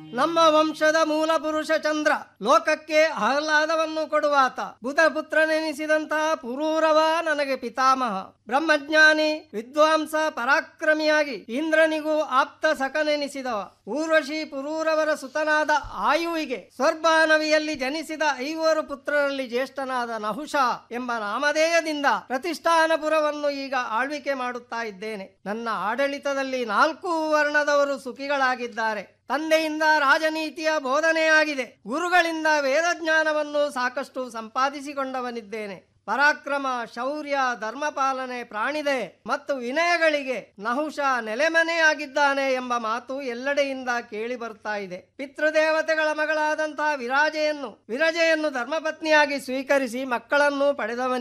ನಮ್ಮ ವಂಶದ ಮೂಲ ಪುರುಷ ಚಂದ್ರ ಲೋಕಕ್ಕೆ ಆಹ್ಲಾದವನ್ನು ಕೊಡುವಾತ ಬುಧ ಪುತ್ರನೆನಿಸಿದಂತಹ ಪುರೂರವ ನನಗೆ ಪಿತಾಮಹ ಬ್ರಹ್ಮಜ್ಞಾನಿ ವಿದ್ವಾಂಸ ಪರಾಕ್ರಮಿಯಾಗಿ ಇಂದ್ರನಿಗೂ ಆಪ್ತ ಸಖನೆನಿಸಿದವ ಊರ್ವಶಿ ಪುರೂರವರ ಸುತನಾದ ಆಯುವಿಗೆ ಸ್ವರ್ಭಾನವಿಯಲ್ಲಿ ಜನಿಸಿದ ಐವರು ಪುತ್ರರಲ್ಲಿ ಜ್ಯೇಷ್ಠನಾದ ನಹುಷ ಎಂಬ ನಾಮಧೇಯದಿಂದ ಪ್ರತಿಷ್ಠಾನಪುರವನ್ನು ಈಗ ಆಳ್ವಿಕೆ ಮಾಡುತ್ತಾ ಇದ್ದೇನೆ ನನ್ನ ಆಡಳಿತದಲ್ಲಿ ನಾಲ್ಕು ವರ್ಣದವರು ಸುಖಿಗಳಾಗಿದ್ದಾರೆ ತಂದೆಯಿಂದ ರಾಜನೀತಿಯ ಬೋಧನೆಯಾಗಿದೆ ಗುರುಗಳಿಂದ ವೇದಜ್ಞಾನವನ್ನು ಸಾಕಷ್ಟು ಸಂಪಾದಿಸಿಕೊಂಡವನಿದ್ದೇನೆ ಪರಾಕ್ರಮ ಶೌರ್ಯ ಧರ್ಮಪಾಲನೆ ಪ್ರಾಣಿದೆ ಮತ್ತು ವಿನಯಗಳಿಗೆ ನಹುಷ ನೆಲೆಮನೆಯಾಗಿದ್ದಾನೆ ಎಂಬ ಮಾತು ಎಲ್ಲೆಡೆಯಿಂದ ಕೇಳಿ ಬರ್ತಾ ಇದೆ ಪಿತೃದೇವತೆಗಳ ಮಗಳಾದಂತಹ ವಿರಾಜೆಯನ್ನು ವಿರಜೆಯನ್ನು ಧರ್ಮಪತ್ನಿಯಾಗಿ ಸ್ವೀಕರಿಸಿ ಮಕ್ಕಳನ್ನು ಪಡೆದವನಿಗೆ